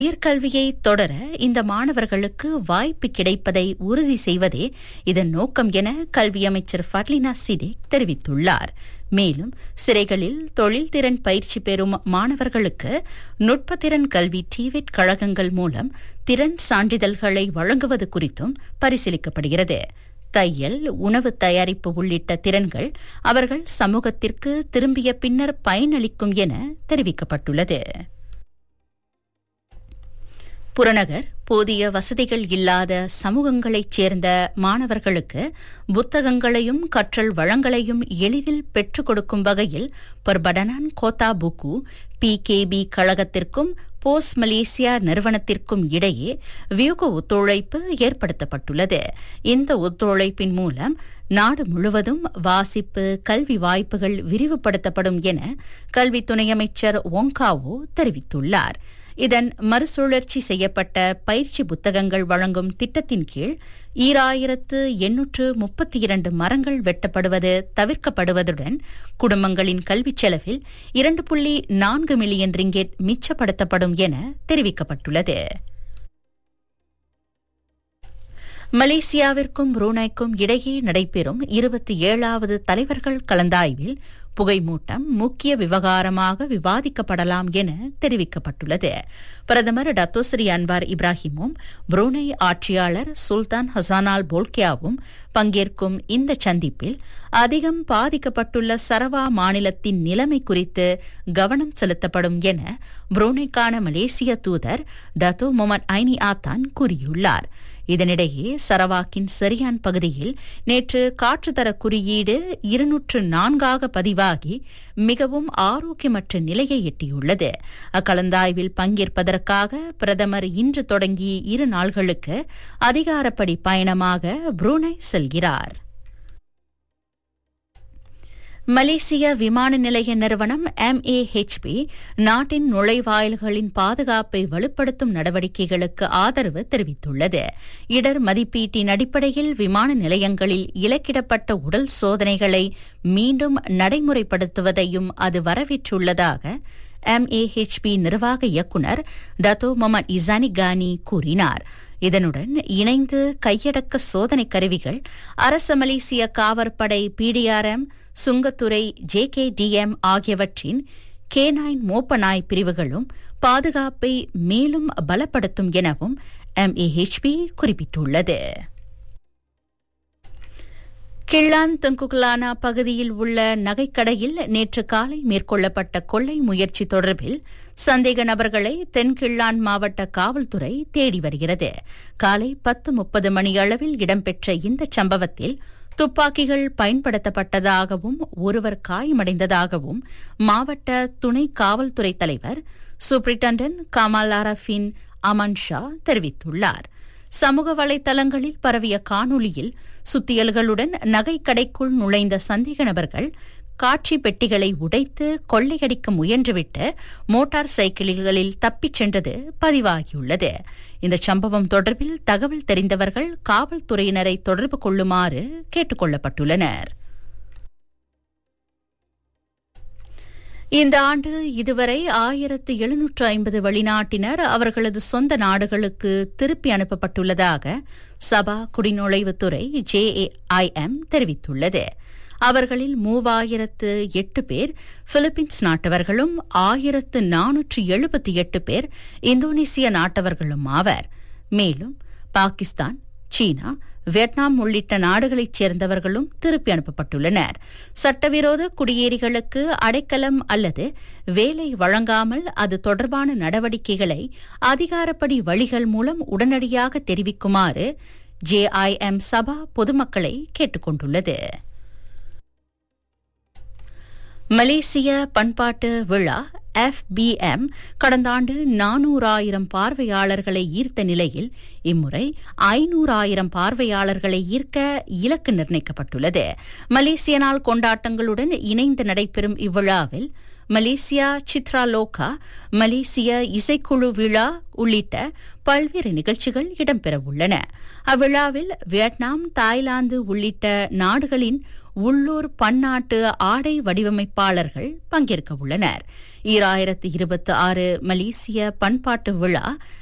உயர்கல்வியை தொடர இந்த மாணவர்களுக்கு வாய்ப்பு கிடைப்பதை உறுதி செய்வதே இதன் நோக்கம் என கல்வி அமைச்சர் ஃபர்லினா சிடேக் தெரிவித்துள்ளார் மேலும் சிறைகளில் தொழில்திறன் பயிற்சி பெறும் மாணவர்களுக்கு நுட்பத்திறன் கல்வி டிவெட் கழகங்கள் மூலம் திறன் சான்றிதழ்களை வழங்குவது குறித்தும் பரிசீலிக்கப்படுகிறது தையல் உணவு தயாரிப்பு உள்ளிட்ட திறன்கள் அவர்கள் சமூகத்திற்கு திரும்பிய பின்னர் பயனளிக்கும் என தெரிவிக்கப்பட்டுள்ளது புறநகர் போதிய வசதிகள் இல்லாத சமூகங்களைச் சேர்ந்த மாணவர்களுக்கு புத்தகங்களையும் கற்றல் வளங்களையும் எளிதில் பெற்றுக் கொடுக்கும் வகையில் பர்படனான் கோத்தா புக்கு பி கே பி கழகத்திற்கும் போஸ் மலேசியா நிறுவனத்திற்கும் இடையே வியூக ஒத்துழைப்பு ஏற்படுத்தப்பட்டுள்ளது இந்த ஒத்துழைப்பின் மூலம் நாடு முழுவதும் வாசிப்பு கல்வி வாய்ப்புகள் விரிவுபடுத்தப்படும் என கல்வி துணை அமைச்சர் ஒங்காவோ தெரிவித்துள்ளார் இதன் மறுசுழற்சி செய்யப்பட்ட பயிற்சி புத்தகங்கள் வழங்கும் திட்டத்தின் கீழ் ஈராயிரத்து எண்ணூற்று முப்பத்தி இரண்டு மரங்கள் வெட்டப்படுவது தவிர்க்கப்படுவதுடன் குடும்பங்களின் கல்விச் செலவில் இரண்டு புள்ளி நான்கு மில்லியன் ரிங்கெட் மிச்சப்படுத்தப்படும் என தெரிவிக்கப்பட்டுள்ளது மலேசியாவிற்கும் புரூனைக்கும் இடையே நடைபெறும் இருபத்தி ஏழாவது தலைவர்கள் கலந்தாய்வில் புகைமூட்டம் முக்கிய விவகாரமாக விவாதிக்கப்படலாம் என தெரிவிக்கப்பட்டுள்ளது பிரதமர் டத்தோஸ்ரீ அன்வார் இப்ராஹிமும் புரூனை ஆட்சியாளர் சுல்தான் ஹசானால் போல்கியாவும் பங்கேற்கும் இந்த சந்திப்பில் அதிகம் பாதிக்கப்பட்டுள்ள சரவா மாநிலத்தின் நிலைமை குறித்து கவனம் செலுத்தப்படும் என புரூனைக்கான மலேசிய தூதர் டத்தோ முகமது ஐனி ஆத்தான் கூறியுள்ளார் இதனிடையே சரவாக்கின் சரியான் பகுதியில் நேற்று காற்றுத்தர குறியீடு இருநூற்று நான்காக பதிவாகி மிகவும் ஆரோக்கியமற்ற நிலையை எட்டியுள்ளது அக்கலந்தாய்வில் பங்கேற்பதற்காக பிரதமர் இன்று தொடங்கி இரு நாள்களுக்கு அதிகாரப்படி பயணமாக புரூனை செல்கிறார் மலேசிய விமான நிலைய நிறுவனம் எம்ஏஹெச்பி நாட்டின் நுழைவாயில்களின் பாதுகாப்பை வலுப்படுத்தும் நடவடிக்கைகளுக்கு ஆதரவு தெரிவித்துள்ளது இடர் மதிப்பீட்டின் அடிப்படையில் விமான நிலையங்களில் இலக்கிடப்பட்ட உடல் சோதனைகளை மீண்டும் நடைமுறைப்படுத்துவதையும் அது வரவேற்றுள்ளதாக எம்ஏஹெச்பி நிர்வாக இயக்குநர் டத்தோ மொமட் இசானி கானி கூறினார் இதனுடன் இணைந்து கையடக்க சோதனை கருவிகள் அரச மலேசிய காவற்படை பிடிஆர்எம் சுங்கத்துறை ஜே கே டிஎம் ஆகியவற்றின் கே நைன் மோப்பநாய் பிரிவுகளும் பாதுகாப்பை மேலும் பலப்படுத்தும் எனவும் எம்ஏஹெச்பி குறிப்பிட்டுள்ளது கிள்ளான் தங்குகுலானா பகுதியில் உள்ள நகைக்கடையில் நேற்று காலை மேற்கொள்ளப்பட்ட கொள்ளை முயற்சி தொடர்பில் சந்தேக நபர்களை தென்கிள்ளான் மாவட்ட காவல்துறை தேடி வருகிறது காலை பத்து முப்பது மணியளவில் இடம்பெற்ற இந்த சம்பவத்தில் துப்பாக்கிகள் பயன்படுத்தப்பட்டதாகவும் ஒருவர் காயமடைந்ததாகவும் மாவட்ட துணை காவல்துறை தலைவர் சூப்ரிண்டன்டன் கமால் அரஃபின் அமன் ஷா தெரிவித்துள்ளார் சமூக வலைதளங்களில் பரவிய காணொலியில் சுத்தியல்களுடன் நகை கடைக்குள் நுழைந்த சந்தேக நபர்கள் காட்சி பெட்டிகளை உடைத்து கொள்ளையடிக்க முயன்றுவிட்டு மோட்டார் சைக்கிள்களில் தப்பிச் சென்றது பதிவாகியுள்ளது இந்த சம்பவம் தொடர்பில் தகவல் தெரிந்தவர்கள் காவல்துறையினரை தொடர்பு கொள்ளுமாறு கேட்டுக் கொள்ளப்பட்டுள்ளனர் இந்த ஆண்டு இதுவரை ஆயிரத்து எழுநூற்று ஐம்பது வெளிநாட்டினர் அவர்களது சொந்த நாடுகளுக்கு திருப்பி அனுப்பப்பட்டுள்ளதாக சபா குடிநுழைவுத்துறை ஜேஏஐஎம் தெரிவித்துள்ளது அவர்களில் மூவாயிரத்து எட்டு பேர் பிலிப்பீன்ஸ் நாட்டவர்களும் ஆயிரத்து நானூற்று எழுபத்தி எட்டு பேர் இந்தோனேசிய நாட்டவர்களும் ஆவர் மேலும் பாகிஸ்தான் சீனா வியட்நாம் உள்ளிட்ட நாடுகளைச் சேர்ந்தவர்களும் திருப்பி அனுப்பப்பட்டுள்ளனர் சட்டவிரோத குடியேறிகளுக்கு அடைக்கலம் அல்லது வேலை வழங்காமல் அது தொடர்பான நடவடிக்கைகளை அதிகாரப்படி வழிகள் மூலம் உடனடியாக தெரிவிக்குமாறு ஜேஐஎம் சபா பொதுமக்களை கேட்டுக் கொண்டுள்ளது மலேசிய பண்பாட்டு விழா எஃபிஎம் கடந்த ஆண்டு நானூறாயிரம் பார்வையாளர்களை ஈர்த்த நிலையில் இம்முறை ஐநூறாயிரம் பார்வையாளர்களை ஈர்க்க இலக்கு நிர்ணயிக்கப்பட்டுள்ளது மலேசிய நாள் கொண்டாட்டங்களுடன் இணைந்து நடைபெறும் இவ்விழாவில் மலேசியா சித்ராலோகா மலேசிய இசைக்குழு விழா உள்ளிட்ட பல்வேறு நிகழ்ச்சிகள் இடம்பெறவுள்ளன அவ்விழாவில் வியட்நாம் தாய்லாந்து உள்ளிட்ட நாடுகளின் உள்ளூர் பன்னாட்டு ஆடை வடிவமைப்பாளர்கள் பங்கேற்க உள்ளனர் ஈராயிரத்து இருபத்தி ஆறு மலேசிய பண்பாட்டு விழா